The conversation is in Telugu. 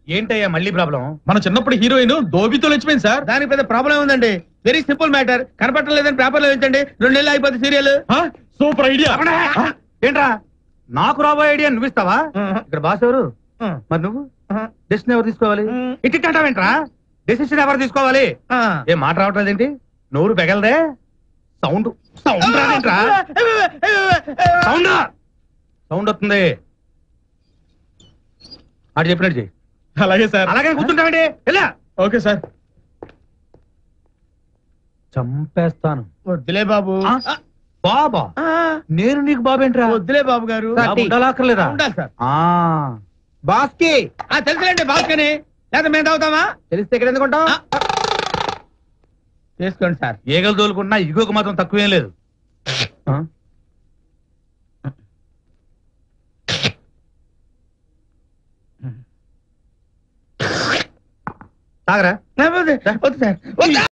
ఏంటయ్యా మళ్ళీ ప్రాబ్లం మన చిన్నప్పుడు హీరోయిన్ దోబితో లేచిపోయింది సార్ దానికి పెద్ద ప్రాబ్లం ఉందండి వెరీ సింపుల్ మ్యాటర్ కనపట్టలేదని పేపర్ లో వేయించండి రెండు నెలలు అయిపోతుంది సీరియల్ సూపర్ ఐడియా ఏంట్రా నాకు రాబోయే ఐడియా నువ్వు ఇస్తావా ఇక్కడ బాస్ ఎవరు మరి నువ్వు డెసిషన్ ఎవరు తీసుకోవాలి ఇట్టి అంటావేంట్రా డెసిషన్ ఎవరు తీసుకోవాలి ఏం మాట రావట్లేదు ఏంటి నోరు పెగలదే సౌండ్ సౌండ్ రాదేంట్రా సౌండ్ సౌండ్ వస్తుంది ఆడు చెప్పినట్టు చెయ్యి అలాగే సార్ అలాగే కూర్చుంటామండి ఎలా ఓకే సార్ చంపేస్తాను వద్దులే బాబు ఆ? బాబా ఆ, నేను నీకు బాబేంట్రా వద్దులే బాబు గారు బాబు ఉండాలక్కర్లేదా ఉండాలి సార్ ఆ బాస్ కి తెలుసులేండి బాస్ కని లేదా మేము తాగుతామా తెలిస్తే ఇక్కడ ఎందుకుంటాం ఆ. చేసుకోండి సార్ ఈగలు తోలుకుంటున్నా ఇగోకు మాత్రం తక్కువేం లేదు ఆ? తాగరా వద్దు వద్దు సార్ వద్దా?